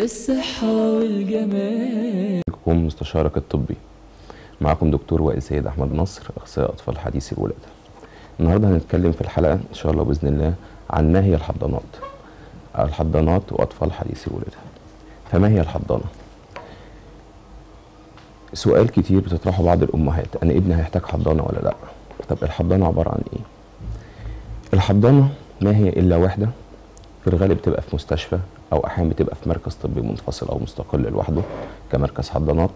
الصحة والجمال بكم مستشارك الطبي معكم دكتور وائل سيد احمد نصر اخصائي اطفال حديث الولاده النهارده هنتكلم في الحلقه ان شاء الله باذن الله عن ما هي الحضانات الحضانات واطفال حديث الولاده فما هي الحضانه سؤال كتير بتطرحه بعض الامهات انا ابني هيحتاج حضانه ولا لا طب الحضانه عباره عن ايه الحضانه ما هي الا وحده في الغالب بتبقى في مستشفى او احيانا بتبقى في مركز طبي منفصل او مستقل لوحده كمركز حضانات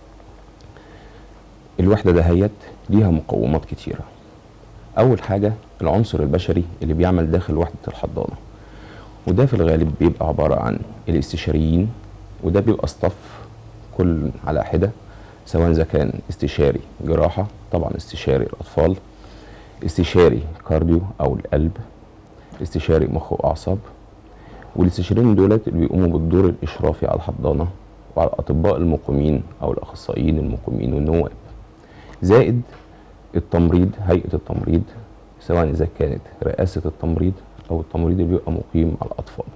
الوحده دهيت ليها مقومات كتيره اول حاجه العنصر البشري اللي بيعمل داخل وحده الحضانه وده في الغالب بيبقى عباره عن الاستشاريين وده بيبقى صف كل على حده سواء اذا كان استشاري جراحه طبعا استشاري الاطفال استشاري كارديو او القلب استشاري مخ واعصاب والاستشاريين دولت اللي بيقوموا بالدور الاشرافي على الحضانه وعلى الاطباء المقيمين او الاخصائيين المقيمين والنواب زائد التمريض هيئه التمريض سواء اذا كانت رئاسه التمريض او التمريض اللي بيبقى مقيم على الاطفال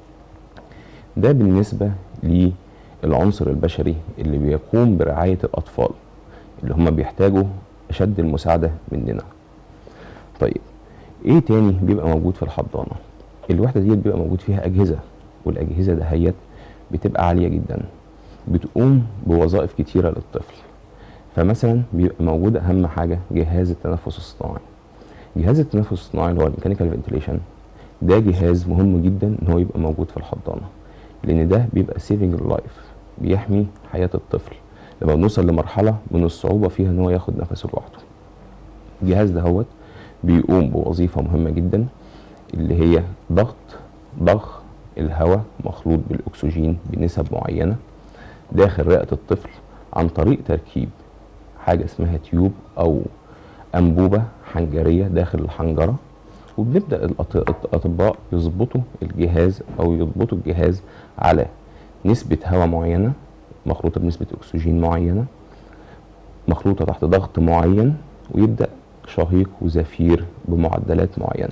ده بالنسبه للعنصر البشري اللي بيقوم برعايه الاطفال اللي هم بيحتاجوا اشد المساعده مننا طيب ايه تاني بيبقى موجود في الحضانه الوحده دي بيبقى موجود فيها اجهزه والاجهزه دهيت بتبقى عاليه جدا بتقوم بوظائف كتيره للطفل فمثلا بيبقى موجود اهم حاجه جهاز التنفس الصناعي جهاز التنفس الصناعي اللي هو الميكانيكال فنتيليشن ده جهاز مهم جدا ان هو يبقى موجود في الحضانه لان ده بيبقى سيفنج لايف بيحمي حياه الطفل لما بنوصل لمرحله من الصعوبه فيها ان هو ياخد نفسه لوحده الجهاز دهوت بيقوم بوظيفه مهمه جدا اللي هي ضغط ضخ الهواء مخلوط بالاكسجين بنسب معينه داخل رئه الطفل عن طريق تركيب حاجه اسمها تيوب او انبوبه حنجريه داخل الحنجره وبنبدا الاطباء يظبطوا الجهاز او يظبطوا الجهاز على نسبه هواء معينه مخلوطه بنسبه اكسجين معينه مخلوطه تحت ضغط معين ويبدا شهيق وزفير بمعدلات معينه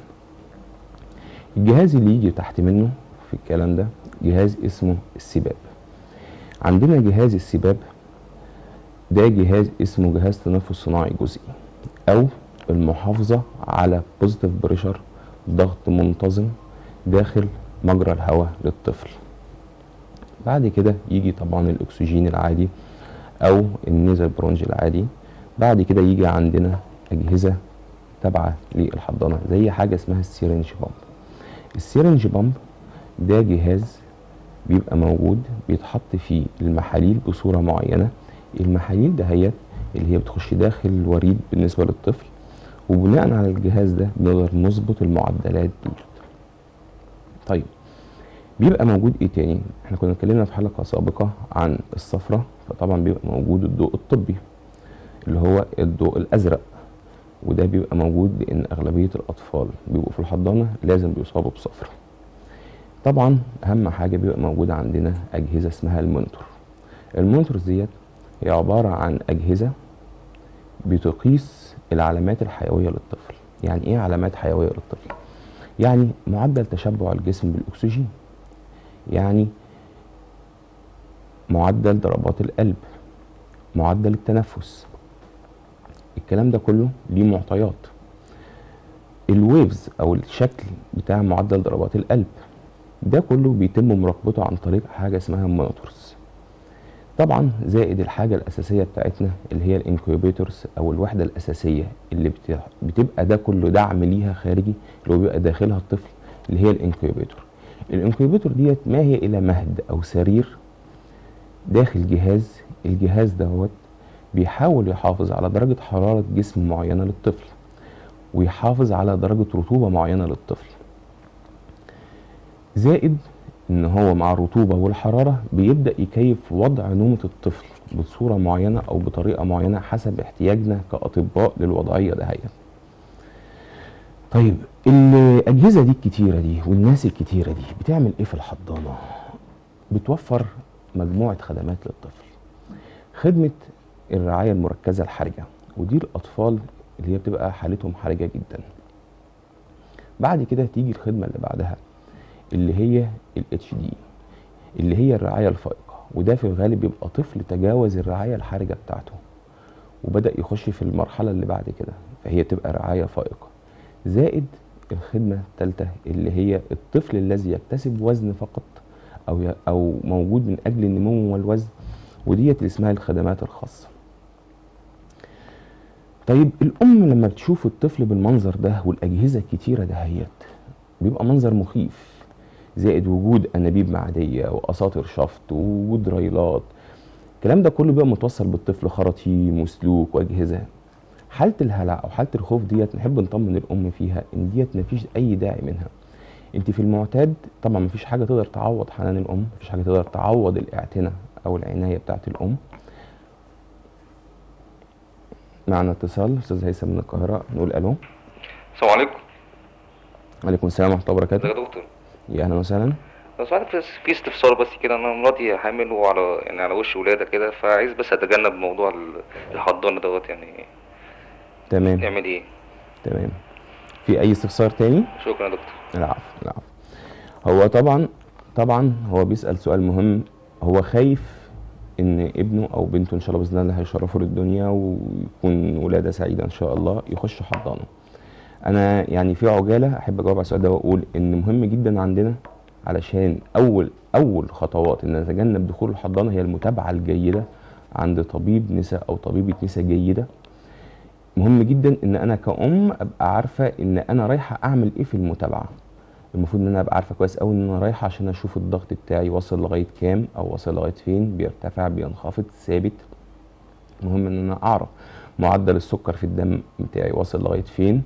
الجهاز اللي يجي تحت منه في الكلام ده جهاز اسمه السباب عندنا جهاز السباب ده جهاز اسمه جهاز تنفس صناعي جزئي او المحافظة على بوزيتيف بريشر ضغط منتظم داخل مجرى الهواء للطفل بعد كده يجي طبعا الاكسجين العادي او النيزل برونج العادي بعد كده يجي عندنا اجهزة تابعة للحضانة زي حاجة اسمها السيرنج بامب السيرنج بامب ده جهاز بيبقى موجود بيتحط فيه المحاليل بصورة معينة المحاليل دهيت اللي هي بتخش داخل الوريد بالنسبة للطفل وبناء على الجهاز ده بنقدر نظبط المعدلات دي طيب بيبقى موجود ايه تاني احنا كنا اتكلمنا في حلقة سابقة عن الصفرة فطبعا بيبقى موجود الضوء الطبي اللي هو الضوء الازرق وده بيبقى موجود لان اغلبية الاطفال بيبقوا في الحضانة لازم بيصابوا بصفرة طبعا اهم حاجة بيبقى موجود عندنا اجهزة اسمها المونيتور المونيتورز ديت هي عبارة عن أجهزة بتقيس العلامات الحيوية للطفل يعني إيه علامات حيوية للطفل؟ يعني معدل تشبع الجسم بالأكسجين يعني معدل ضربات القلب معدل التنفس الكلام ده كله ليه معطيات الويفز او الشكل بتاع معدل ضربات القلب ده كله بيتم مراقبته عن طريق حاجه اسمها مونيتورز طبعا زائد الحاجة الأساسية بتاعتنا اللي هي الانكوبيتورز أو الوحدة الأساسية اللي بتبقى ده كله دعم ليها خارجي اللي هو بيبقى داخلها الطفل اللي هي الانكوبيتور الانكوبيتور ديت ما هي إلى مهد أو سرير داخل جهاز الجهاز دوت بيحاول يحافظ على درجة حرارة جسم معينة للطفل ويحافظ على درجة رطوبة معينة للطفل زائد ان هو مع الرطوبة والحرارة بيبدأ يكيف وضع نومة الطفل بصورة معينة او بطريقة معينة حسب احتياجنا كأطباء للوضعية دهيت طيب الأجهزة دي الكتيرة دي والناس الكتيرة دي بتعمل ايه في الحضانة بتوفر مجموعة خدمات للطفل خدمة الرعاية المركزة الحرجة ودي الأطفال اللي هي بتبقى حالتهم حرجة جدا بعد كده تيجي الخدمة اللي بعدها اللي هي ال HD اللي هي الرعايه الفائقه وده في الغالب بيبقى طفل تجاوز الرعايه الحرجه بتاعته وبدا يخش في المرحله اللي بعد كده فهي تبقى رعايه فائقه زائد الخدمه الثالثه اللي هي الطفل الذي يكتسب وزن فقط او ي- او موجود من اجل النمو والوزن وديت اللي اسمها الخدمات الخاصه طيب الام لما بتشوف الطفل بالمنظر ده والاجهزه الكتيره دهيت بيبقى منظر مخيف زائد وجود انابيب معديه واساطر شفط ووجود ريلات الكلام ده كله بيبقى متوصل بالطفل خراطيم وسلوك واجهزه حاله الهلع او حاله الخوف ديت نحب نطمن الام فيها ان ديت مفيش اي داعي منها انت في المعتاد طبعا مفيش حاجه تقدر تعوض حنان الام مفيش حاجه تقدر تعوض الاعتناء او العنايه بتاعت الام معنا اتصال استاذ هيثم من القاهره نقول الو السلام عليكم عليكم السلام ورحمه الله ازيك وبركاته يا دكتور يا اهلا وسهلا لو سمحت بس في استفسار بس كده انا مراتي حامل وعلى يعني على وش ولاده كده فعايز بس اتجنب موضوع ال- الحضانه دوت يعني تمام نعمل ايه تمام في اي استفسار تاني شكرا يا دكتور العفو العفو هو طبعا طبعا هو بيسأل سؤال مهم هو خايف ان ابنه او بنته ان شاء الله باذن الله هيشرفوا للدنيا ويكون ولاده سعيده ان شاء الله يخش حضانه انا يعني في عجاله احب اجاوب على السؤال ده واقول ان مهم جدا عندنا علشان اول اول خطوات ان نتجنب دخول الحضانه هي المتابعه الجيده عند طبيب نساء او طبيبه نساء جيده مهم جدا ان انا كأم ابقى عارفه ان انا رايحه اعمل ايه في المتابعه المفروض ان انا ابقى عارفه كويس قوي ان انا رايحه عشان اشوف الضغط بتاعي واصل لغايه كام او واصل لغايه فين بيرتفع بينخفض ثابت مهم ان انا اعرف معدل السكر في الدم بتاعي واصل لغايه فين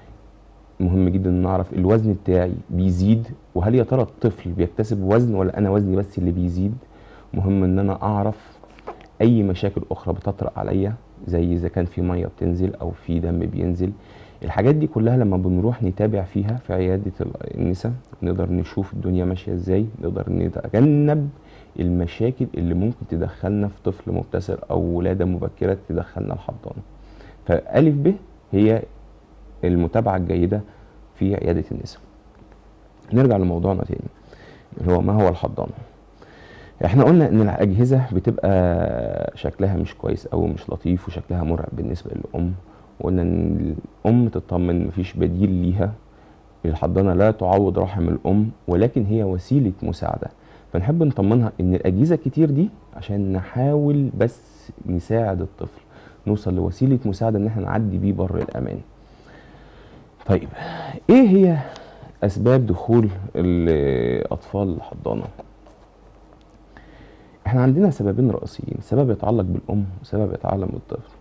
مهم جدا ان اعرف الوزن بتاعي بيزيد وهل يا ترى الطفل بيكتسب وزن ولا انا وزني بس اللي بيزيد مهم ان انا اعرف اي مشاكل اخرى بتطرأ عليا زي اذا كان في ميه بتنزل او في دم بينزل الحاجات دي كلها لما بنروح نتابع فيها في عياده ال- النساء نقدر نشوف الدنيا ماشيه ازاي نقدر نتجنب المشاكل اللي ممكن تدخلنا في طفل مبتسر او ولاده مبكره تدخلنا الحضانه فالف ب هي المتابعه الجيده في عياده النساء نرجع لموضوعنا تاني اللي هو ما هو الحضانه احنا قلنا ان الاجهزه بتبقى شكلها مش كويس او مش لطيف وشكلها مرعب بالنسبه للام وقلنا ان الام تطمن مفيش بديل ليها الحضانه لا تعوض رحم الام ولكن هي وسيله مساعده فنحب نطمنها ان الاجهزه كتير دي عشان نحاول بس نساعد الطفل نوصل لوسيله مساعده ان احنا نعدي بيه بر الامان طيب ايه هي اسباب دخول الاطفال الحضانه احنا عندنا سببين رئيسيين سبب يتعلق بالام وسبب يتعلق بالطفل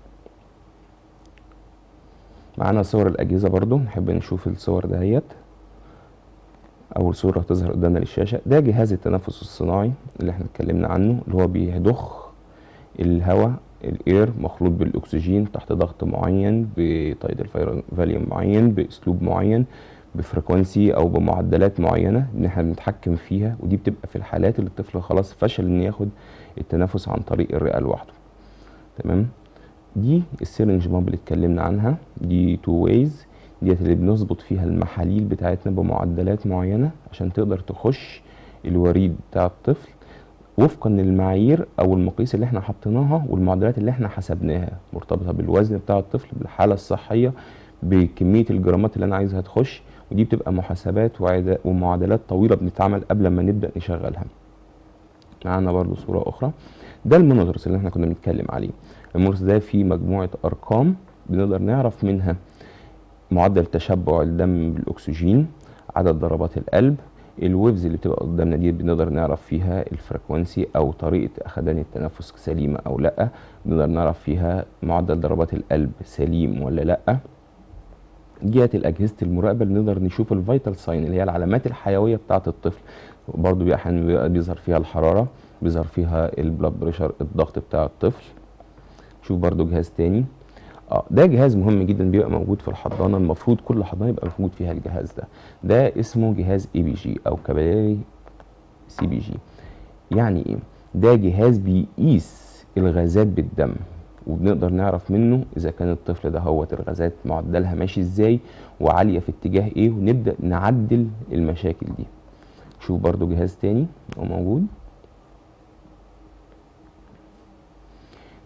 معانا صور الاجهزه برضو نحب نشوف الصور دهيت اول صوره هتظهر قدامنا للشاشه ده جهاز التنفس الصناعي اللي احنا اتكلمنا عنه اللي هو بيضخ الهواء الاير مخلوط بالاكسجين تحت ضغط معين بتايدل فاليوم معين باسلوب معين بفريكونسي او بمعدلات معينه ان احنا بنتحكم فيها ودي بتبقى في الحالات اللي الطفل خلاص فشل ان ياخد التنفس عن طريق الرئه لوحده تمام دي السيرنج بامب اللي اتكلمنا عنها دي تو ويز ديت اللي بنظبط فيها المحاليل بتاعتنا بمعدلات معينه عشان تقدر تخش الوريد بتاع الطفل وفقا للمعايير او المقاييس اللي احنا حطيناها والمعدلات اللي احنا حسبناها مرتبطه بالوزن بتاع الطفل بالحاله الصحيه بكميه الجرامات اللي انا عايزها تخش ودي بتبقى محاسبات وعدا- ومعادلات طويله بنتعمل قبل ما نبدا نشغلها معانا برضو صوره اخرى ده المونيتورز اللي احنا كنا بنتكلم عليه المونيتورز ده فيه مجموعه ارقام بنقدر نعرف منها معدل تشبع الدم بالاكسجين عدد ضربات القلب الويفز اللي بتبقى قدامنا دي بنقدر نعرف فيها الفريكونسي او طريقه اخدان التنفس سليمه او لا بنقدر نعرف فيها معدل ضربات القلب سليم ولا لا جهه الاجهزه المراقبه اللي نقدر نشوف الفيتال ساين اللي هي العلامات الحيويه بتاعه الطفل برضه بيبقى احيانا بيبقى بيظهر فيها الحراره بيظهر فيها البلاد بريشر الضغط بتاع الطفل شوف برضه جهاز تاني اه ده جهاز مهم جدا بيبقى موجود في الحضانه المفروض كل حضانه يبقى موجود فيها الجهاز ده ده اسمه جهاز اي بي جي او كابيلاري سي بي جي يعني ايه ده جهاز بيقيس الغازات بالدم وبنقدر نعرف منه اذا كان الطفل ده هو الغازات معدلها ماشي ازاي وعاليه في اتجاه ايه ونبدا نعدل المشاكل دي شوف برضو جهاز تاني هو موجود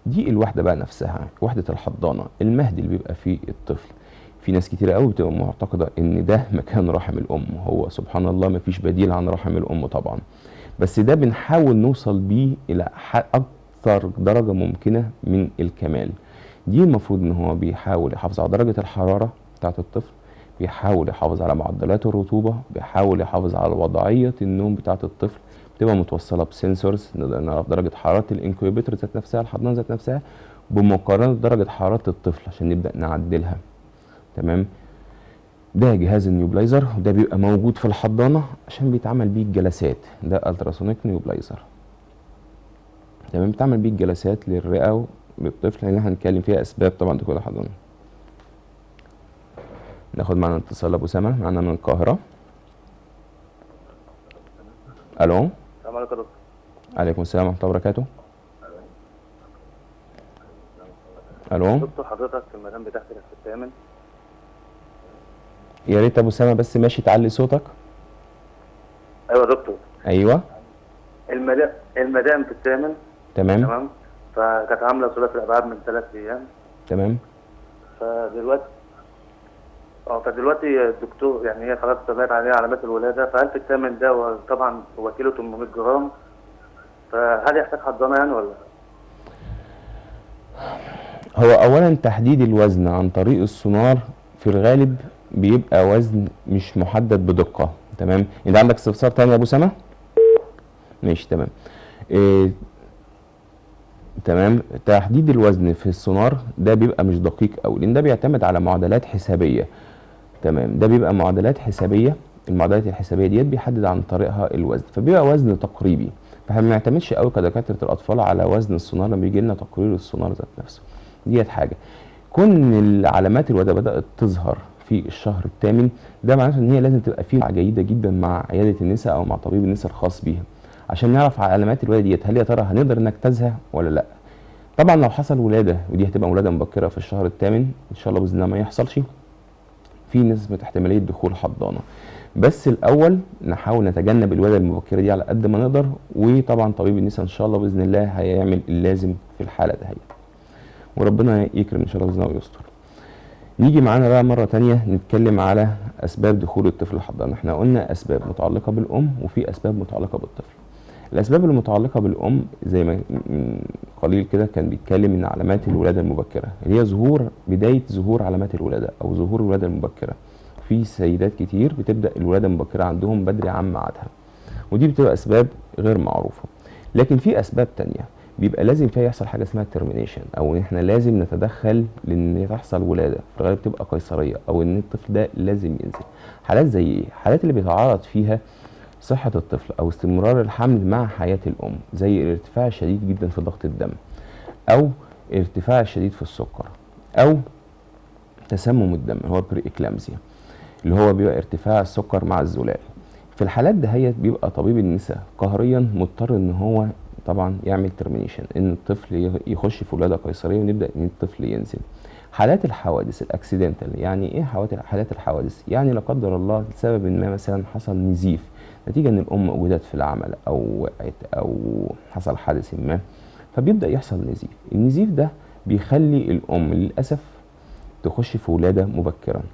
دي الوحده بقى نفسها وحده الحضانه المهد اللي بيبقى فيه الطفل في ناس كتير قوي بتبقى معتقده ان ده مكان رحم الام هو سبحان الله ما فيش بديل عن رحم الام طبعا بس ده بنحاول نوصل بيه الى ح- اكثر درجه ممكنه من الكمال دي المفروض ان هو بيحاول يحافظ على درجه الحراره بتاعه الطفل بيحاول يحافظ على معدلات الرطوبه بيحاول يحافظ على وضعيه النوم بتاعه الطفل بتبقى متوصله بسنسورز نقدر نعرف درجه حراره الانكوبيتر ذات نفسها الحضانه ذات نفسها بمقارنه درجه حراره الطفل عشان نبدا نعدلها تمام ده جهاز النيوبلايزر وده بيبقى موجود في الحضانه عشان بيتعمل بيه الجلسات ده التراسونيك نيوبلايزر تمام بيتعمل بيه الجلسات للرئه للطفل اللي هنتكلم فيها اسباب طبعا دخول الحضانه ناخد معانا اتصال ابو سما معانا من القاهره الو السلام عليكم يا دكتور عليكم السلام ورحمه الله وبركاته الو دكتور حضرتك المدام بتاعتي كانت في الثامن يا ريت ابو سما بس ماشي تعلي صوتك ايوه يا دكتور ايوه المدام المدام في الثامن تمام تمام فكانت عامله ثلاثي الابعاد من ثلاث ايام تمام فدلوقتي اه فدلوقتي الدكتور يعني هي خلاص بقت عليها علامات الولاده فهل في الثامن ده هو طبعا هو كيلو 800 جرام فهل يحتاج حضانه يعني ولا هو اولا تحديد الوزن عن طريق السونار في الغالب بيبقى وزن مش محدد بدقه تمام انت عندك استفسار تاني يا ابو سما ماشي تمام إيه تمام تحديد الوزن في السونار ده بيبقى مش دقيق قوي لان ده بيعتمد على معادلات حسابيه تمام ده بيبقى معادلات حسابيه المعادلات الحسابيه ديت بيحدد عن طريقها الوزن فبيبقى وزن تقريبي فاحنا ما بنعتمدش قوي كدكاتره الاطفال على وزن السونار لما بيجي لنا تقرير السونار ذات نفسه ديت حاجه كون العلامات الولاده بدات تظهر في الشهر الثامن ده معناته ان هي لازم تبقى فيه جيده جدا مع عياده النساء او مع طبيب النساء الخاص بيها عشان نعرف علامات الولاده ديت هل يا ترى هنقدر نجتازها ولا لا طبعا لو حصل ولاده ودي هتبقى ولاده مبكره في الشهر الثامن ان شاء الله باذن الله ما يحصلش في نسبه احتماليه دخول حضانه بس الاول نحاول نتجنب الولاده المبكره دي على قد ما نقدر وطبعا طبيب النساء ان شاء الله باذن الله هيعمل اللازم في الحاله دهيت وربنا يكرم ان شاء الله باذن الله ويستر نيجي معانا بقى مرة تانية نتكلم على أسباب دخول الطفل الحضانة احنا قلنا أسباب متعلقة بالأم وفي أسباب متعلقة بالطفل الأسباب المتعلقة بالأم زي ما من قليل كده كان بيتكلم إن علامات الولادة المبكرة اللي هي ظهور بداية ظهور علامات الولادة أو ظهور الولادة المبكرة في سيدات كتير بتبدأ الولادة المبكرة عندهم بدري عن ميعادها ودي بتبقى أسباب غير معروفة لكن في أسباب تانية بيبقى لازم فيها يحصل حاجه اسمها ترمينيشن او ان احنا لازم نتدخل لان تحصل ولاده في الغالب تبقى قيصريه او ان الطفل ده لازم ينزل حالات زي ايه حالات اللي بيتعرض فيها صحه الطفل او استمرار الحمل مع حياه الام زي الارتفاع الشديد جدا في ضغط الدم او ارتفاع الشديد في السكر او تسمم الدم اللي هو بري اكلامزيا اللي هو بيبقى ارتفاع السكر مع الزلال في الحالات دهيت بيبقى طبيب النساء قهريا مضطر ان هو طبعا يعمل ترمينيشن ان الطفل يخش في ولاده قيصريه ونبدا ان الطفل ينزل حالات الحوادث الاكسيدنتال يعني ايه حالات الحوادث يعني لا قدر الله لسبب ما مثلا حصل نزيف نتيجه ان الام وجدت في العمل او وقعت او حصل حادث ما فبيبدا يحصل نزيف النزيف ده بيخلي الام للاسف تخش في ولاده مبكرا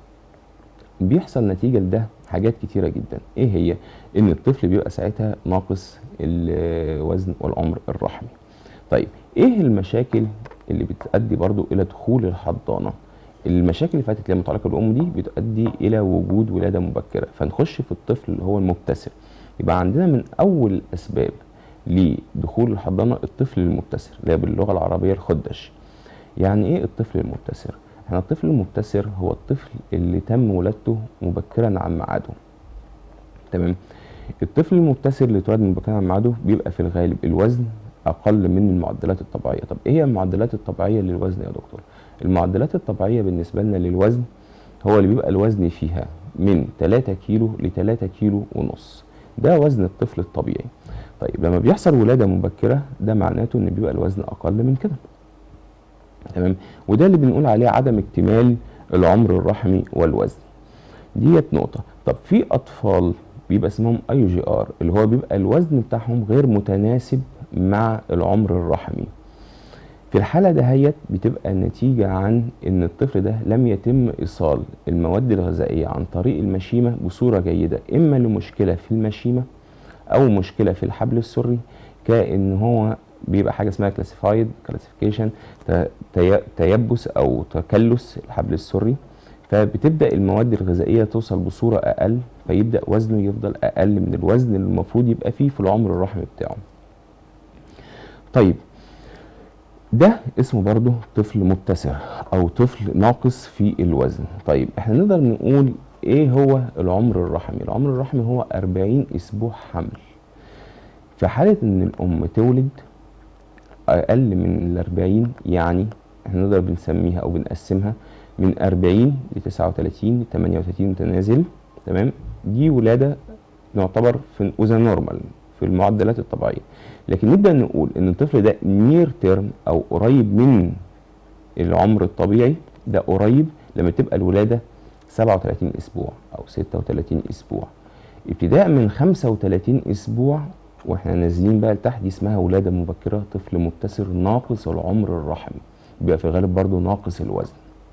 بيحصل نتيجه لده حاجات كتيرة جدا ايه هي ان الطفل بيبقى ساعتها ناقص الوزن والعمر الرحمي طيب ايه المشاكل اللي بتؤدي برضو الى دخول الحضانة المشاكل اللي فاتت اللي هي متعلقة بالام دي بتؤدي الى وجود ولادة مبكرة فنخش في الطفل اللي هو المبتسر يبقى عندنا من اول الاسباب لدخول الحضانة الطفل المبتسر اللي هي باللغة العربية الخدش يعني ايه الطفل المبتسر احنا الطفل المبتسر هو الطفل اللي تم ولادته مبكرا عن ميعاده تمام الطفل المبتسر اللي اتولد مبكرا عن ميعاده بيبقى في الغالب الوزن اقل من المعدلات الطبيعيه طب ايه هي المعدلات الطبيعيه للوزن يا دكتور المعدلات الطبيعيه بالنسبه لنا للوزن هو اللي بيبقى الوزن فيها من 3 كيلو ل 3 كيلو ونص ده وزن الطفل الطبيعي طيب لما بيحصل ولاده مبكره ده معناته ان بيبقى الوزن اقل من كده تمام وده اللي بنقول عليه عدم اكتمال العمر الرحمي والوزن ديت نقطة طب في أطفال بيبقى اسمهم اي جي ار اللي هو بيبقى الوزن بتاعهم غير متناسب مع العمر الرحمي في الحالة دهيت بتبقى النتيجة عن إن الطفل ده لم يتم إيصال المواد الغذائية عن طريق المشيمة بصورة جيدة إما لمشكلة في المشيمة أو مشكلة في الحبل السري كأن هو بيبقى حاجة اسمها كلاسيفايد كلاسيفيكيشن تيبس أو تكلس الحبل السري فبتبدأ المواد الغذائية توصل بصورة أقل فيبدأ وزنه يفضل أقل من الوزن اللي المفروض يبقى فيه في العمر الرحمي بتاعه طيب ده اسمه برضه طفل مبتسر او طفل ناقص في الوزن طيب احنا نقدر نقول ايه هو العمر الرحمي العمر الرحمي هو 40 اسبوع حمل في حالة ان الام تولد اقل من ال 40 يعني احنا نقدر بنسميها او بنقسمها من 40 ل 39 ل 38 متنازل تمام دي ولادة نعتبر في وزن نورمال في المعدلات الطبيعية لكن نبدأ نقول ان الطفل ده نير تيرم او قريب من العمر الطبيعي ده قريب لما تبقى الولادة 37 اسبوع او 36 اسبوع ابتداء من 35 اسبوع واحنا نازلين بقى لتحت دي اسمها ولادة مبكرة طفل مبتسر ناقص العمر الرحمي بيبقى في الغالب برضه ناقص الوزن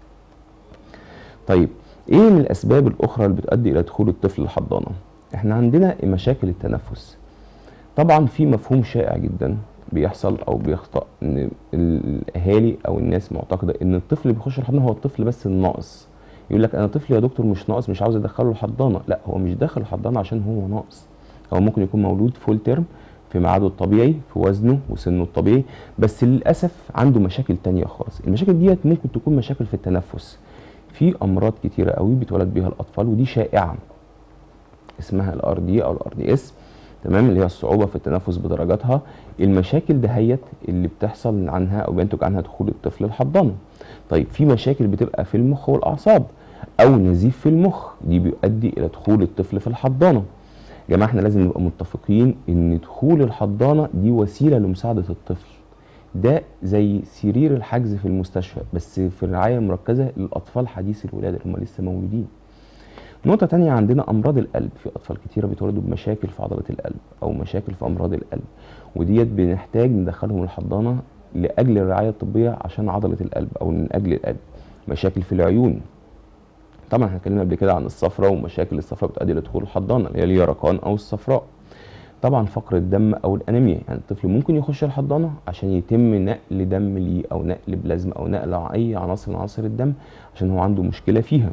طيب ايه من الاسباب الاخرى اللي بتؤدي الى دخول الطفل الحضانة احنا عندنا مشاكل التنفس طبعا في مفهوم شائع جدا بيحصل او بيخطأ ان الاهالي او الناس معتقده ان الطفل اللي بيخش الحضانه هو الطفل بس الناقص يقول لك انا طفل يا دكتور مش ناقص مش عاوز ادخله الحضانه لا هو مش داخل الحضانه عشان هو ناقص هو ممكن يكون مولود فول تيرم في ميعاده الطبيعي في وزنه وسنه الطبيعي بس للاسف عنده مشاكل تانية خالص المشاكل ديت ممكن تكون مشاكل في التنفس في امراض كتيره قوي بيتولد بيها الاطفال ودي شائعه اسمها الار دي او الار دي اس تمام اللي هي الصعوبه في التنفس بدرجاتها المشاكل دهيت اللي بتحصل عنها او بينتج عنها دخول الطفل الحضانه طيب في مشاكل بتبقى في المخ والاعصاب او نزيف في المخ دي بيؤدي الى دخول الطفل في الحضانه يا جماعه احنا لازم نبقى متفقين ان دخول الحضانه دي وسيله لمساعده الطفل ده زي سرير الحجز في المستشفى بس في الرعايه المركزه للاطفال حديث الولاده اللي هم لسه مولودين نقطة تانية عندنا أمراض القلب في أطفال كتيرة بيتولدوا بمشاكل في عضلة القلب أو مشاكل في أمراض القلب وديت بنحتاج ندخلهم الحضانة لأجل الرعاية الطبية عشان عضلة القلب أو من أجل القلب مشاكل في العيون طبعا احنا اتكلمنا قبل كده عن الصفراء ومشاكل الصفراء بتؤدي لدخول الحضانة اللي هي اليرقان أو الصفراء طبعا فقر الدم أو الأنيميا يعني الطفل ممكن يخش الحضانة عشان يتم نقل دم ليه أو نقل بلازما أو نقل أي عناصر من عناصر الدم عشان هو عنده مشكلة فيها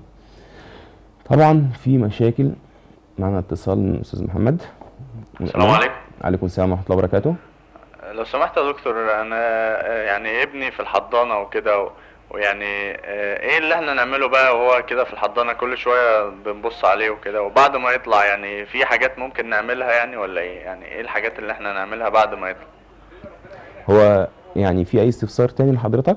طبعا في مشاكل معنا اتصال من الاستاذ محمد السلام عليكم عليكم السلام ورحمه الله وبركاته لو سمحت يا دكتور انا آه، يعني ابني في الحضانه وكده و- ويعني آه، ايه اللي احنا نعمله بقى وهو كده في الحضانه كل شويه بنبص عليه وكده وبعد ما يطلع يعني في حاجات ممكن نعملها يعني ولا ايه يعني ايه الحاجات اللي احنا نعملها بعد ما يطلع هو يعني في اي استفسار تاني لحضرتك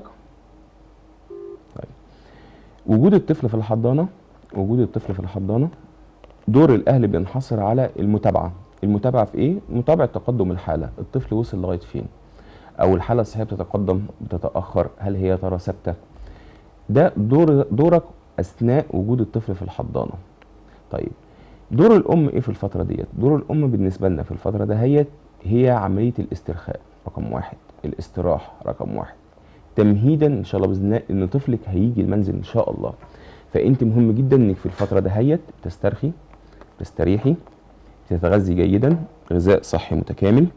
طيب وجود الطفل في الحضانه وجود الطفل في الحضانه دور الاهل بينحصر على المتابعه المتابعه في ايه متابعه تقدم الحاله الطفل وصل لغايه فين او الحاله الصحيه بتتقدم بتتاخر هل هي ترى ثابته ده دور دورك اثناء وجود الطفل في الحضانه طيب دور الام ايه في الفتره ديت دور الام بالنسبه لنا في الفتره دهيت هي عمليه الاسترخاء رقم واحد الاستراحه رقم واحد تمهيدا ان شاء الله باذن الله ان طفلك هيجي المنزل ان شاء الله فانت مهم جدا انك في الفتره دهيت تسترخي تستريحي تتغذي جيدا غذاء صحي متكامل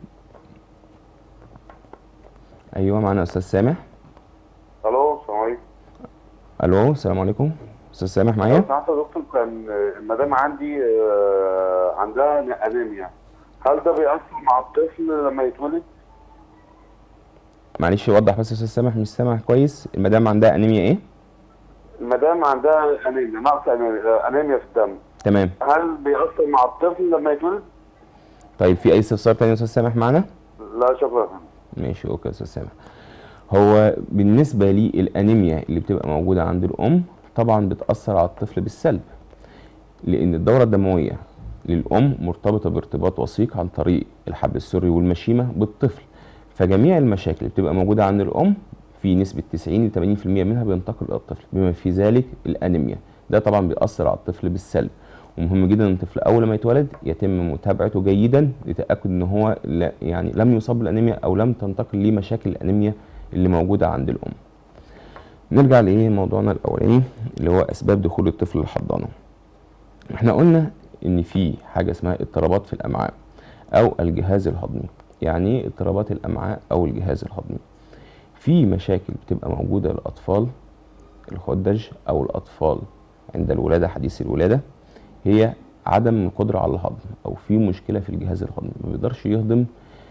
ايوه معنا استاذ سامح الو السلام عليكم الو السلام عليكم استاذ سامح معايا لو سمحت يا دكتور كان المدام عندي آه، عندها انيميا هل ده بيأثر مع الطفل لما يتولد؟ معلش وضح بس يا استاذ سامح مش سامع كويس المدام عندها انيميا ايه المدام عندها انيميا نقص أنيميا- انيميا في الدم تمام هل بيأثر مع الطفل لما يتولد؟ طيب في اي استفسار تاني يا استاذ سامح معانا لا شكرا يا فندم. ماشي اوكي يا استاذ سامح هو بالنسبه للانيميا اللي بتبقى موجوده عند الام طبعا بتاثر على الطفل بالسلب لان الدوره الدمويه للام مرتبطه بارتباط وثيق عن طريق الحبل السري والمشيمه بالطفل فجميع المشاكل اللي بتبقى موجوده عند الام في نسبه 90 ل 80% منها بينتقل الى الطفل بما في ذلك الانيميا ده طبعا بيأثر على الطفل بالسلب ومهم جدا ان الطفل اول ما يتولد يتم متابعته جيدا لتاكد ان هو لا يعني لم يصاب بالانيميا او لم تنتقل ليه مشاكل الانيميا اللي موجوده عند الام نرجع لايه موضوعنا الاولاني اللي هو اسباب دخول الطفل للحضانه احنا قلنا ان في حاجه اسمها اضطرابات في الامعاء او الجهاز الهضمي يعني ايه اضطرابات الامعاء او الجهاز الهضمي في مشاكل بتبقى موجوده للاطفال الخدج او الاطفال عند الولاده حديث الولاده هي عدم القدره على الهضم او في مشكله في الجهاز الهضمي ما بيقدرش يهضم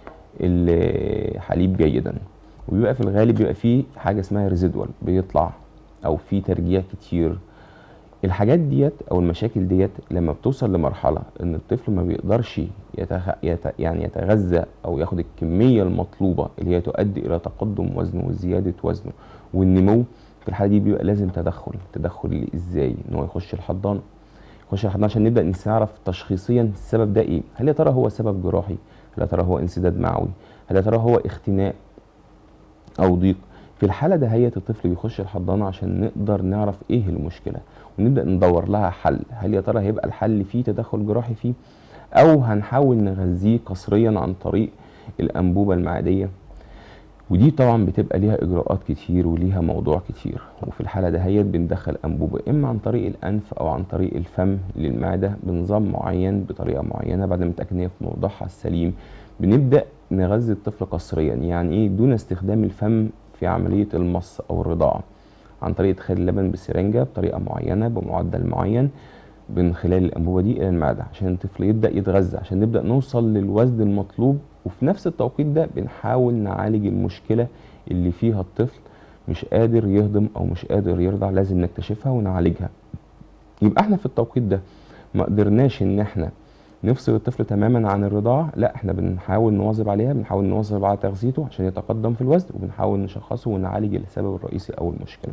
الحليب جيدا وبيبقى في الغالب بيبقى فيه حاجه اسمها ريزيدوال بيطلع او في ترجيع كتير الحاجات ديت او المشاكل ديت لما بتوصل لمرحله ان الطفل ما بيقدرش يتغ... يت... يعني يتغذى او ياخد الكميه المطلوبه اللي هي تؤدي الى تقدم وزنه وزياده وزنه والنمو في الحاله دي بيبقى لازم تدخل تدخل ازاي ان هو يخش الحضانه يخش الحضانه عشان نبدا نعرف تشخيصيا السبب ده ايه هل يا ترى هو سبب جراحي هل يا ترى هو انسداد معوي هل يا ترى هو اختناق او ضيق في الحاله دهيت الطفل بيخش الحضانه عشان نقدر نعرف ايه المشكله ونبدا ندور لها حل هل يا ترى هيبقى الحل فيه تدخل جراحي فيه او هنحاول نغذيه قسريا عن طريق الانبوبه المعديه ودي طبعا بتبقى ليها اجراءات كتير وليها موضوع كتير وفي الحاله دهيت بندخل انبوبه اما عن طريق الانف او عن طريق الفم للمعده بنظام معين بطريقه معينه بعد ما نتاكد ان هي في موضعها السليم بنبدا نغذي الطفل قسريا يعني ايه دون استخدام الفم في عمليه المص او الرضاعه عن طريق ادخال اللبن بسرنجه بطريقه معينه بمعدل معين من خلال الانبوبه دي الى المعده عشان الطفل يبدا يتغذى عشان نبدا نوصل للوزن المطلوب وفي نفس التوقيت ده بنحاول نعالج المشكله اللي فيها الطفل مش قادر يهضم او مش قادر يرضع لازم نكتشفها ونعالجها يبقى احنا في التوقيت ده ما قدرناش ان احنا نفصل الطفل تماما عن الرضاعه لا احنا بنحاول نواظب عليها بنحاول نواظب على تغذيته عشان يتقدم في الوزن وبنحاول نشخصه ونعالج السبب الرئيسي او المشكله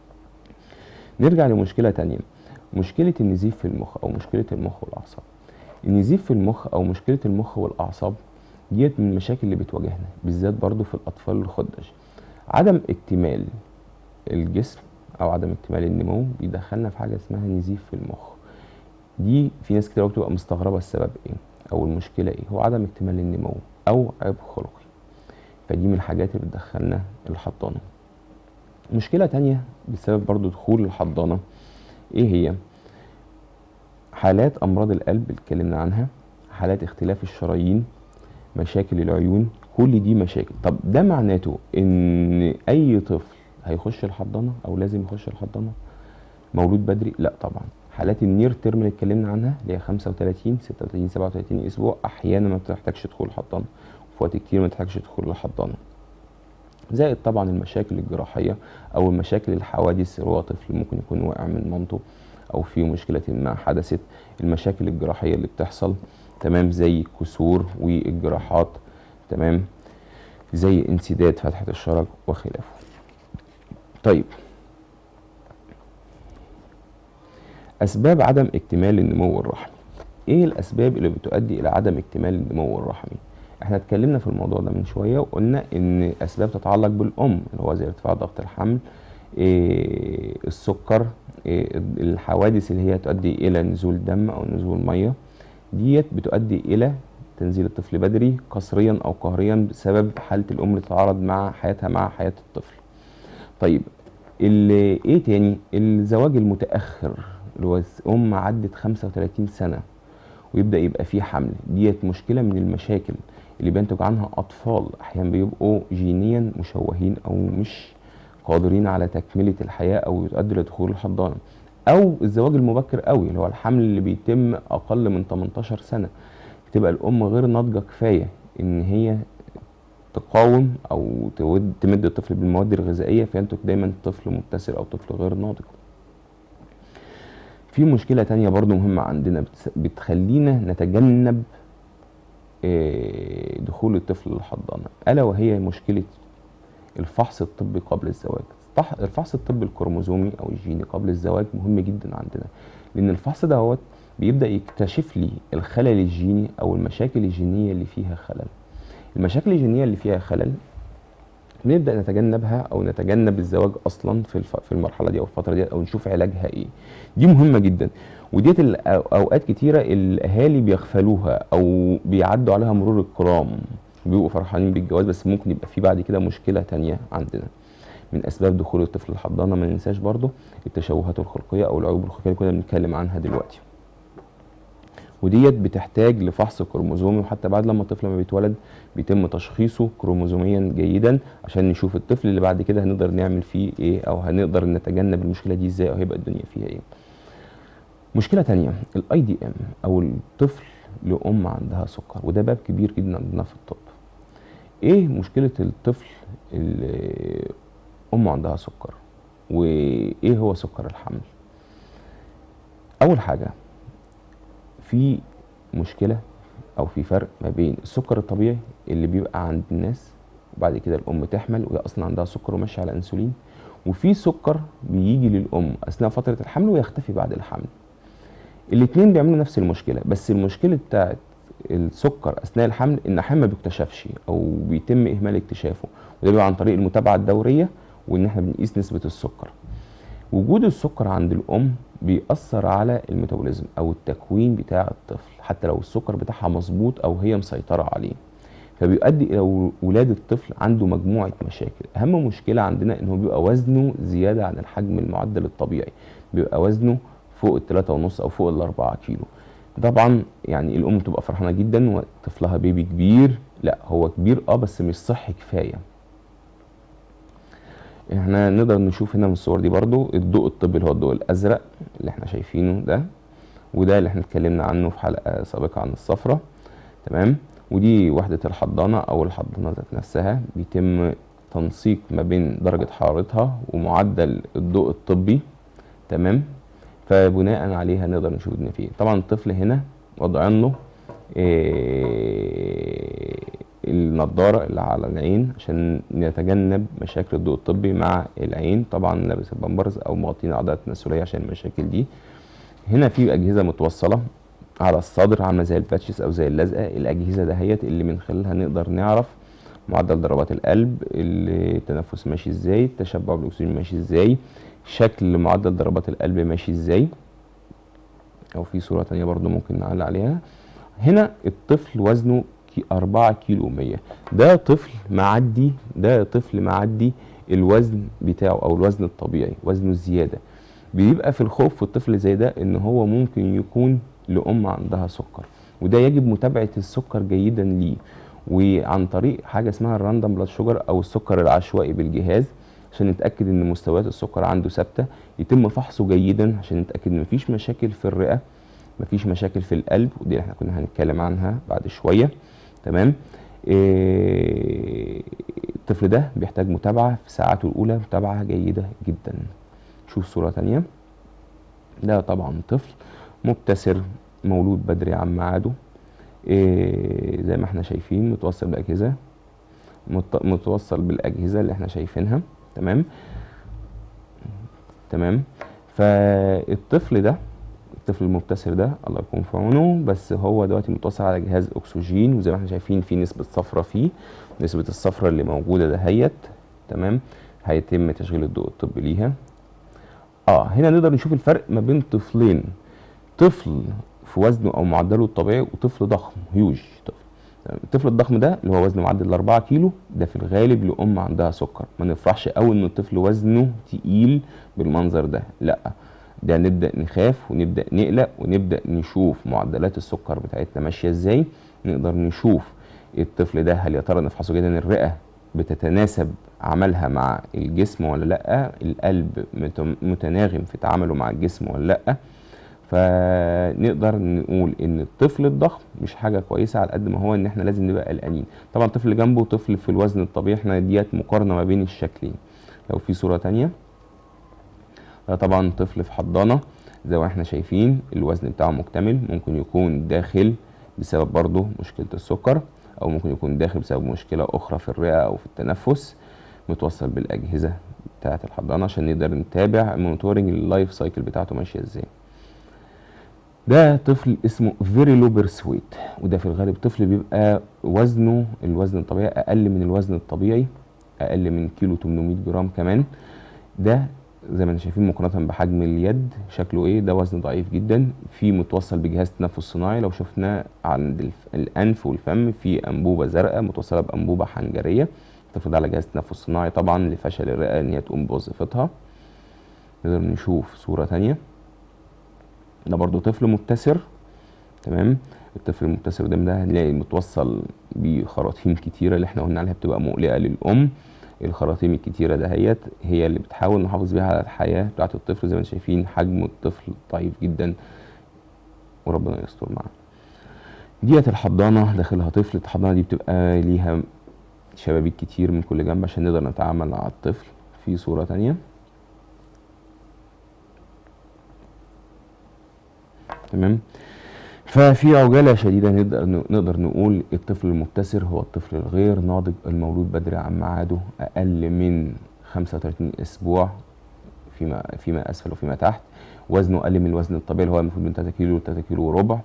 نرجع لمشكله تانية مشكله النزيف في المخ او مشكله المخ والاعصاب النزيف في المخ او مشكله المخ والاعصاب ديت من المشاكل اللي بتواجهنا بالذات برضو في الاطفال الخدج عدم اكتمال الجسم او عدم اكتمال النمو بيدخلنا في حاجه اسمها نزيف في المخ دي في ناس كتير بتبقى مستغربه السبب ايه او المشكله ايه هو عدم اكتمال النمو او عيب خلقي فدي من الحاجات اللي بتدخلنا الحضانه مشكله تانية بسبب برضو دخول الحضانه ايه هي حالات امراض القلب اللي اتكلمنا عنها حالات اختلاف الشرايين مشاكل العيون كل دي مشاكل طب ده معناته ان اي طفل هيخش الحضانه او لازم يخش الحضانه مولود بدري لا طبعا حالات النير تيرم اللي اتكلمنا عنها اللي هي 35 36 37 اسبوع احيانا ما بتحتاجش دخول الحضانه وفي وقت كتير ما تحتاجش دخول الحضانه زائد طبعا المشاكل الجراحيه او المشاكل الحوادث اللي هو طفل ممكن يكون واقع من مامته او في مشكله ما حدثت المشاكل الجراحيه اللي بتحصل تمام زي الكسور والجراحات تمام زي انسداد فتحه الشرج وخلافه طيب اسباب عدم اكتمال النمو الرحمي ايه الاسباب اللي بتؤدي الى عدم اكتمال النمو الرحمي احنا اتكلمنا في الموضوع ده من شويه وقلنا ان اسباب تتعلق بالام اللي هو زي ارتفاع ضغط الحمل إيه السكر إيه الحوادث اللي هي تؤدي الى نزول دم او نزول ميه ديت بتؤدي الى تنزيل الطفل بدري قسريا او قهريا بسبب حاله الام اللي تتعارض مع حياتها مع حياه الطفل طيب اللي ايه تاني الزواج المتاخر اللي هو ام عدت 35 سنه ويبدا يبقى فيه حمل ديت مشكله من المشاكل اللي بينتج عنها اطفال احيانا بيبقوا جينيا مشوهين او مش قادرين على تكمله الحياه او يؤدي لدخول الحضانه او الزواج المبكر قوي اللي هو الحمل اللي بيتم اقل من 18 سنه بتبقى الام غير ناضجه كفايه ان هي تقاوم او تود تمد الطفل بالمواد الغذائيه فينتج دايما طفل مبتسر او طفل غير ناضج في مشكله تانية برضو مهمه عندنا بتخلينا نتجنب دخول الطفل للحضانه الا وهي مشكله الفحص الطبي قبل الزواج الفحص الطبي الكروموزومي او الجيني قبل الزواج مهم جدا عندنا لان الفحص دوت بيبدا يكتشف لي الخلل الجيني او المشاكل الجينيه اللي فيها خلل المشاكل الجينيه اللي فيها خلل بنبدا نتجنبها او نتجنب الزواج اصلا في في المرحله دي او الفتره دي او نشوف علاجها ايه دي مهمه جدا وديت اوقات كتيره الاهالي بيغفلوها او بيعدوا عليها مرور الكرام بيبقوا فرحانين بالجواز بس ممكن يبقى في بعد كده مشكله تانية عندنا من اسباب دخول الطفل الحضانه ما ننساش برضو التشوهات الخلقيه او العيوب الخلقيه اللي كنا بنتكلم عنها دلوقتي وديت بتحتاج لفحص كروموزومي وحتى بعد لما الطفل ما بيتولد بيتم تشخيصه كروموزوميا جيدا عشان نشوف الطفل اللي بعد كده هنقدر نعمل فيه ايه او هنقدر نتجنب المشكله دي ازاي او هيبقى الدنيا فيها ايه مشكله تانية الاي دي ام او الطفل لام عندها سكر وده باب كبير جدا عندنا في الطب ايه مشكله الطفل اللي امه عندها سكر وايه هو سكر الحمل اول حاجه في مشكله او في فرق ما بين السكر الطبيعي اللي بيبقى عند الناس وبعد كده الام تحمل وهي اصلا عندها سكر وماشيه على انسولين وفي سكر بيجي للام اثناء فتره الحمل ويختفي بعد الحمل الاثنين بيعملوا نفس المشكله بس المشكله بتاعت السكر اثناء الحمل ان احيانا ما بيكتشفش او بيتم اهمال اكتشافه وده بيبقى عن طريق المتابعه الدوريه وان احنا بنقيس نسبه السكر وجود السكر عند الام بيأثر على الميتابوليزم او التكوين بتاع الطفل حتى لو السكر بتاعها مظبوط او هي مسيطره عليه فبيؤدي الى ولاده الطفل عنده مجموعه مشاكل اهم مشكله عندنا ان هو بيبقى وزنه زياده عن الحجم المعدل الطبيعي بيبقى وزنه فوق الثلاثة ونص او فوق الأربعة كيلو طبعا يعني الام بتبقى فرحانه جدا وطفلها بيبي كبير لا هو كبير اه بس مش صحي كفايه احنا نقدر نشوف هنا من الصور دي برضو الضوء الطبي اللي هو الضوء الازرق اللي احنا شايفينه ده وده اللي احنا اتكلمنا عنه في حلقه سابقه عن الصفرة تمام ودي وحده الحضانه او الحضانه ذات نفسها بيتم تنسيق ما بين درجه حرارتها ومعدل الضوء الطبي تمام فبناء عليها نقدر نشوف ان فيه طبعا الطفل هنا وضعين له إيه النضاره اللي على العين عشان نتجنب مشاكل الضوء الطبي مع العين طبعا لابس البامبرز او مغطين الاعضاء التناسليه عشان المشاكل دي هنا في اجهزه متوصله على الصدر عامله زي الباتشز او زي اللزقه الاجهزه دهيت اللي من خلالها نقدر نعرف معدل ضربات القلب التنفس ماشي ازاي التشبع بالاكسجين ماشي ازاي شكل معدل ضربات القلب ماشي ازاي او في صوره تانية برضو ممكن نعلق عليها هنا الطفل وزنه كي 4 كيلو 100 ده طفل معدي ده طفل معدي الوزن بتاعه او الوزن الطبيعي وزنه زياده بيبقى في الخوف في الطفل زي ده ان هو ممكن يكون لام عندها سكر وده يجب متابعه السكر جيدا ليه وعن طريق حاجه اسمها الراندوم بلاد شوجر او السكر العشوائي بالجهاز عشان نتاكد ان مستويات السكر عنده ثابته يتم فحصه جيدا عشان نتاكد ان مفيش مشاكل في الرئه مفيش مشاكل في القلب ودي اللي احنا كنا هنتكلم عنها بعد شويه تمام إيه الطفل ده بيحتاج متابعه في ساعاته الاولى متابعه جيده جدا شوف صوره تانية ده طبعا طفل مبتسر مولود بدري عن ميعاده إيه زي ما احنا شايفين متوصل باجهزه متوصل بالاجهزه اللي احنا شايفينها تمام تمام فالطفل ده الطفل المبتسر ده الله يكون في عونه بس هو دلوقتي متوصل على جهاز اكسجين وزي ما احنا شايفين في نسبه صفرة فيه نسبه الصفرة اللي موجوده دهيت تمام هيتم تشغيل الضوء الطبي ليها اه هنا نقدر نشوف الفرق ما بين طفلين طفل في وزنه او معدله الطبيعي وطفل ضخم هيوج طفل الطفل الضخم ده اللي هو وزنه معدل 4 كيلو ده في الغالب لام عندها سكر ما نفرحش قوي ان الطفل وزنه تقيل بالمنظر ده لا ده نبدا نخاف ونبدا نقلق ونبدا نشوف معدلات السكر بتاعتنا ماشيه ازاي نقدر نشوف الطفل ده هل يا ترى نفحصه جدا الرئه بتتناسب عملها مع الجسم ولا لا القلب متناغم في تعامله مع الجسم ولا لا فنقدر نقول ان الطفل الضخم مش حاجه كويسه على قد ما هو ان احنا لازم نبقى قلقانين طبعا الطفل اللي جنبه طفل في الوزن الطبيعي احنا ديت مقارنه ما بين الشكلين لو في صوره تانية ده طبعا طفل في حضانه زي ما احنا شايفين الوزن بتاعه مكتمل ممكن يكون داخل بسبب برضه مشكله السكر او ممكن يكون داخل بسبب مشكله اخرى في الرئه او في التنفس متوصل بالاجهزه بتاعه الحضانه عشان نقدر نتابع مونيتورنج اللايف سايكل بتاعته ماشيه ازاي ده طفل اسمه فيري لو بيرسويت وده في الغالب طفل بيبقى وزنه الوزن الطبيعي اقل من الوزن الطبيعي اقل من كيلو 800 جرام كمان ده زي ما انتم شايفين مقارنة بحجم اليد شكله ايه ده وزن ضعيف جدا في متوصل بجهاز تنفس صناعي لو شفنا عند الف- الانف والفم في انبوبة زرقاء متوصلة بانبوبة حنجرية الطفل ده على جهاز تنفس صناعي طبعا لفشل الرئة ان هي تقوم بوظيفتها نقدر نشوف صورة تانية ده برضو طفل مبتسر تمام الطفل المبتسر قدام ده هنلاقي متوصل بخراطيم كتيرة اللي احنا قلنا عليها بتبقى مقلقة للأم الخراطيم الكتيرة دهيت هي اللي بتحاول نحافظ بيها على الحياة بتاعة الطفل زي ما انتم شايفين حجم الطفل ضعيف جدا وربنا يستر معاه ديت الحضانة داخلها طفل الحضانة دي بتبقى ليها شبابيك كتير من كل جنب عشان نقدر نتعامل مع الطفل في صورة تانية تمام ففي عجالة شديدة نقدر نقدر نقول الطفل المبتسر هو الطفل الغير ناضج المولود بدري عن ميعاده أقل من 35 أسبوع فيما فيما أسفل وفيما تحت وزنه أقل من الوزن الطبيعي اللي هو المفروض من 3 كيلو ل 3 كيلو وربع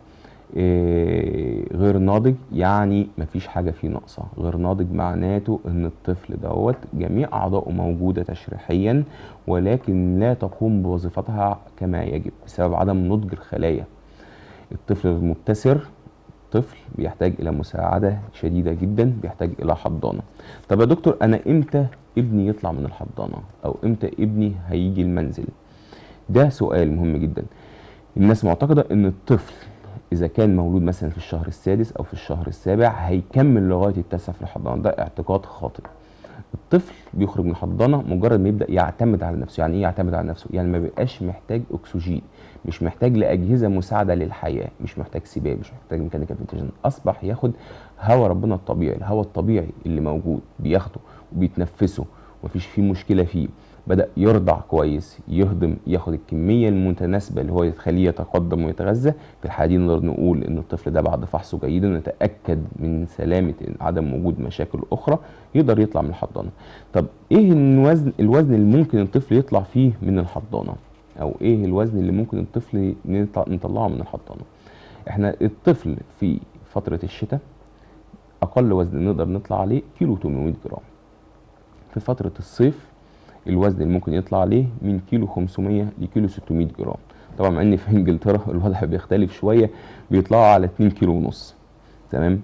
إيه غير ناضج يعني مفيش حاجة فيه ناقصة غير ناضج معناته ان الطفل دوت جميع اعضائه موجودة تشريحيا ولكن لا تقوم بوظيفتها كما يجب بسبب عدم نضج الخلايا الطفل المبتسر طفل بيحتاج الى مساعدة شديدة جدا بيحتاج الى حضانة طب يا دكتور انا امتى ابني يطلع من الحضانة او امتى ابني هيجي المنزل ده سؤال مهم جدا الناس معتقدة ان الطفل اذا كان مولود مثلا في الشهر السادس او في الشهر السابع هيكمل لغايه التاسع في الحضانه ده اعتقاد خاطئ الطفل بيخرج من الحضانه مجرد ما يبدا يعتمد على نفسه يعني ايه يعتمد على نفسه يعني ما بيبقاش محتاج اكسجين مش محتاج لاجهزه مساعده للحياه مش محتاج سباق مش محتاج ميكانيكال فنتيشن اصبح ياخد هواء ربنا الطبيعي الهواء الطبيعي اللي موجود بياخده وبيتنفسه ومفيش فيه مشكله فيه بدا يرضع كويس يهضم ياخد الكميه المتناسبه اللي هو يخليه يتقدم ويتغذى في الحاله دي نقدر نقول ان الطفل ده بعد فحصه جيدا نتاكد من سلامه عدم وجود مشاكل اخرى يقدر يطلع من الحضانه طب ايه الوزن الوزن اللي ممكن الطفل يطلع فيه من الحضانه او ايه الوزن اللي ممكن الطفل نطلع- نطلعه من الحضانه احنا الطفل في فتره الشتاء اقل وزن نقدر نطلع عليه كيلو 800 جرام في فتره الصيف الوزن اللي ممكن يطلع عليه من كيلو 500 لكيلو 600 جرام طبعا مع ان في انجلترا الوضع بيختلف شويه بيطلعوا على 2 كيلو ونص تمام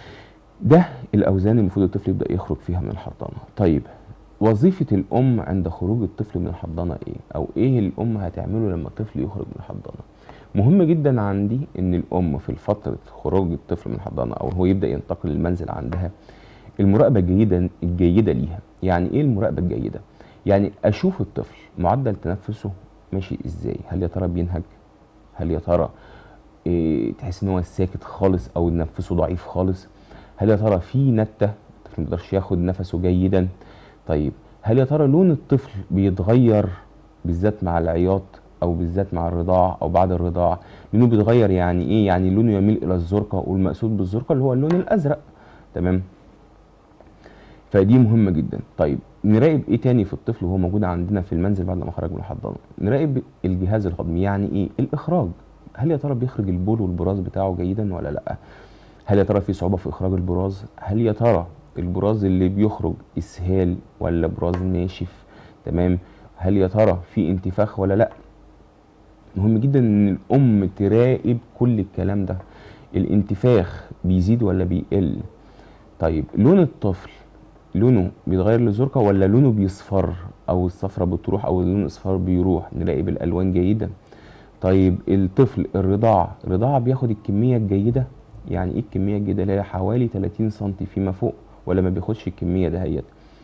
ده الاوزان اللي المفروض الطفل يبدا يخرج فيها من الحضانه طيب وظيفه الام عند خروج الطفل من الحضانه ايه او ايه الام هتعمله لما الطفل يخرج من الحضانه مهم جدا عندي ان الام في فتره خروج الطفل من الحضانه او هو يبدا ينتقل للمنزل عندها المراقبه الجيده الجيده ليها يعني ايه المراقبه الجيده يعني اشوف الطفل معدل تنفسه ماشي ازاي هل يا ترى بينهج هل يا ترى إيه تحس ان هو ساكت خالص او نفسه ضعيف خالص هل يا ترى في نته الطفل ما يقدرش ياخد نفسه جيدا طيب هل يا ترى لون الطفل بيتغير بالذات مع العياط او بالذات مع الرضاعه او بعد الرضاعه لونه بيتغير يعني ايه يعني لونه يميل الى الزرقاء والمقصود بالزرقاء اللي هو اللون الازرق تمام فدي مهمة جدا طيب نراقب ايه تاني في الطفل وهو موجود عندنا في المنزل بعد ما خرج من الحضانة نراقب الجهاز الهضمي يعني ايه الاخراج هل يا ترى بيخرج البول والبراز بتاعه جيدا ولا لا هل يا ترى في صعوبة في اخراج البراز هل يا ترى البراز اللي بيخرج اسهال ولا براز ناشف تمام هل يا ترى في انتفاخ ولا لا مهم جدا ان الام تراقب كل الكلام ده الانتفاخ بيزيد ولا بيقل طيب لون الطفل لونه بيتغير لزرقاء ولا لونه بيصفر او الصفرة بتروح او اللون الاصفر بيروح نراقب الالوان جيدا طيب الطفل الرضاعة الرضاعة بياخد الكمية الجيدة يعني ايه الكمية الجيدة اللي هي حوالي 30 سم فيما فوق ولا ما بياخدش الكمية دهيت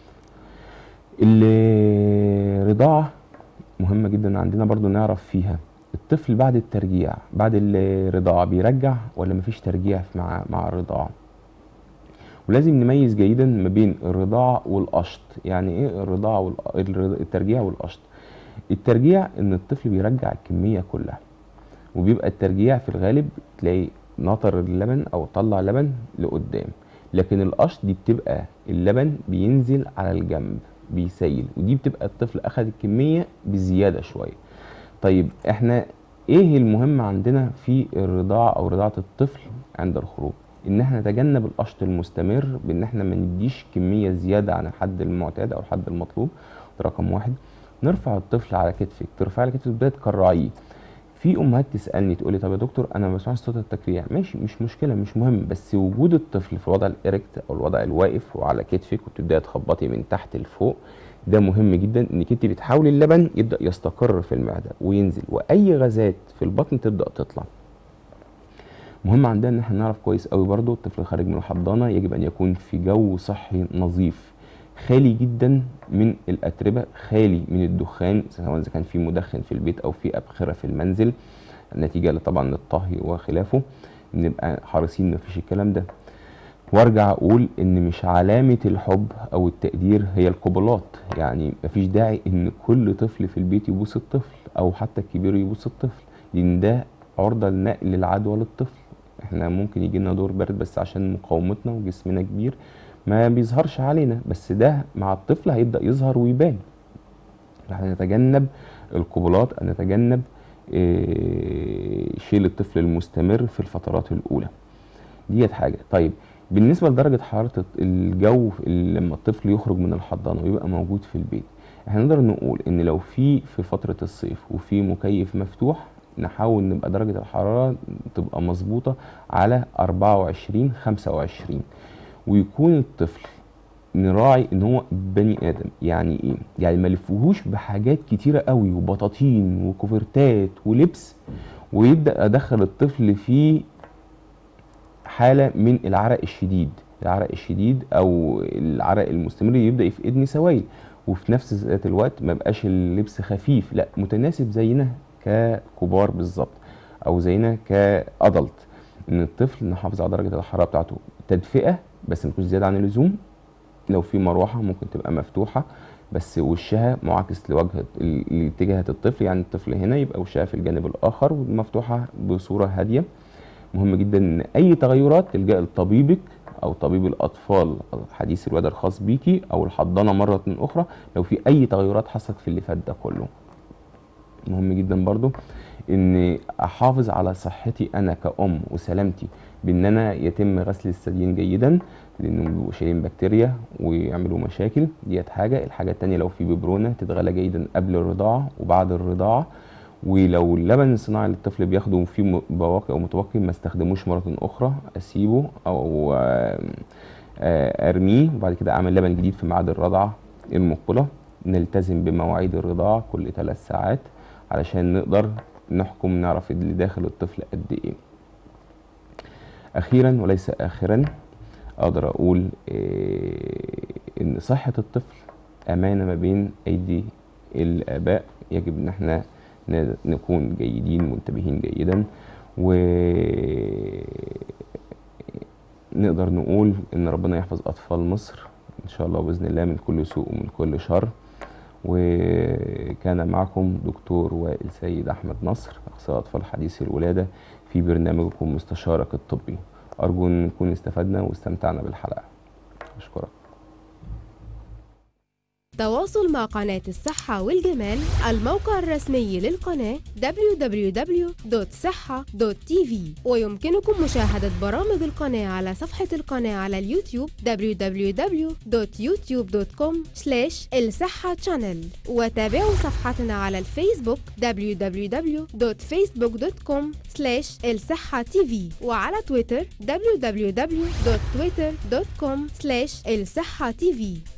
الرضاعة مهمة جدا عندنا برضو نعرف فيها الطفل بعد الترجيع بعد الرضاعة بيرجع ولا مفيش ترجيع مع مع الرضاعة ولازم نميز جيدا ما بين الرضاعة والقشط يعني ايه الرضاعة والترجيع والقشط الترجيع ان الطفل بيرجع الكمية كلها وبيبقى الترجيع في الغالب تلاقي نطر اللبن او طلع لبن لقدام لكن القشط دي بتبقى اللبن بينزل على الجنب بيسيل ودي بتبقى الطفل اخد الكمية بزيادة شوية طيب احنا ايه المهم عندنا في الرضاعة او رضاعة الطفل عند الخروج ان احنا نتجنب القشط المستمر بان احنا ما نديش كميه زياده عن الحد المعتاد او الحد المطلوب ده رقم واحد نرفع الطفل على كتفك ترفع على كتفك بدايه تكرعيه في امهات تسالني تقول لي طب يا دكتور انا ما بسمعش صوت التكريع ماشي مش مشكله مش مهم بس وجود الطفل في الوضع الاريكت او الوضع الواقف وعلى كتفك وتبداي تخبطي من تحت لفوق ده مهم جدا انك انت بتحاولي اللبن يبدا يستقر في المعده وينزل واي غازات في البطن تبدا تطلع مهم عندنا ان احنا نعرف كويس قوي برضو الطفل خارج من الحضانه يجب ان يكون في جو صحي نظيف خالي جدا من الاتربه خالي من الدخان سواء اذا كان في مدخن في البيت او في ابخره في المنزل نتيجه طبعا للطهي وخلافه نبقى حريصين مفيش الكلام ده وارجع اقول ان مش علامه الحب او التقدير هي القبلات يعني مفيش داعي ان كل طفل في البيت يبوس الطفل او حتى الكبير يبوس الطفل لان ده عرضه لنقل العدوى للطفل احنا ممكن يجي لنا دور برد بس عشان مقاومتنا وجسمنا كبير ما بيظهرش علينا بس ده مع الطفل هيبدا يظهر ويبان احنا نتجنب القبلات ان نتجنب إيه، شيل الطفل المستمر في الفترات الاولى ديت حاجه طيب بالنسبه لدرجه حراره الجو اللي لما الطفل يخرج من الحضانه ويبقى موجود في البيت احنا نقدر نقول ان لو في في فتره الصيف وفي مكيف مفتوح نحاول نبقى درجه الحراره تبقى مظبوطه على 24 25 ويكون الطفل نراعي ان هو بني ادم يعني ايه يعني ما لفوهوش بحاجات كتيره قوي وبطاطين وكوفرتات ولبس ويبدا ادخل الطفل في حاله من العرق الشديد العرق الشديد او العرق المستمر يبدا يفقدني سوائل وفي نفس ذات الوقت ما بقاش اللبس خفيف لا متناسب زينا ككبار بالظبط او زينا كادلت ان الطفل نحافظ على درجه الحراره بتاعته تدفئه بس ما تكونش زياده عن اللزوم لو في مروحه ممكن تبقى مفتوحه بس وشها معاكس لوجه ال- لاتجاه الطفل يعني الطفل هنا يبقى وشها في الجانب الاخر ومفتوحه بصوره هاديه مهم جدا ان اي تغيرات تلجا لطبيبك او طبيب الاطفال حديث الولاده الخاص بيكي او الحضانه مره اخرى لو في اي تغيرات حصلت في اللي فات ده كله مهم جدا برضو ان احافظ على صحتي انا كأم وسلامتي بان انا يتم غسل الثديين جيدا لانهم بيبقوا شايلين بكتيريا ويعملوا مشاكل ديت حاجه الحاجه التانية لو في ببرونه تتغلى جيدا قبل الرضاعه وبعد الرضاعه ولو اللبن الصناعي اللي الطفل بياخده فيه م- بواقي او متبقي ما استخدموش مره اخرى اسيبه او آه، آه، ارميه وبعد كده اعمل لبن جديد في ميعاد الرضعه المقبله نلتزم بمواعيد الرضاعه كل ثلاث ساعات علشان نقدر نحكم نعرف اللي داخل الطفل قد ايه اخيرا وليس اخرا اقدر اقول إيه ان صحة الطفل امانة ما بين ايدي الاباء يجب ان احنا ن- نكون جيدين منتبهين جيدا و نقدر نقول ان ربنا يحفظ اطفال مصر ان شاء الله باذن الله من كل سوء ومن كل شر وكان معكم دكتور وائل سيد احمد نصر اخصائي اطفال حديث الولاده في برنامجكم مستشارك الطبي ارجو ان نكون استفدنا واستمتعنا بالحلقه اشكرك تواصل مع قناة الصحة والجمال الموقع الرسمي للقناة www.صحة.tv ويمكنكم مشاهدة برامج القناة على صفحة القناة على اليوتيوب www.youtube.com الصحة channel وتابعوا صفحتنا على الفيسبوك www.facebook.com الصحة tv وعلى تويتر www.twitter.com الصحة tv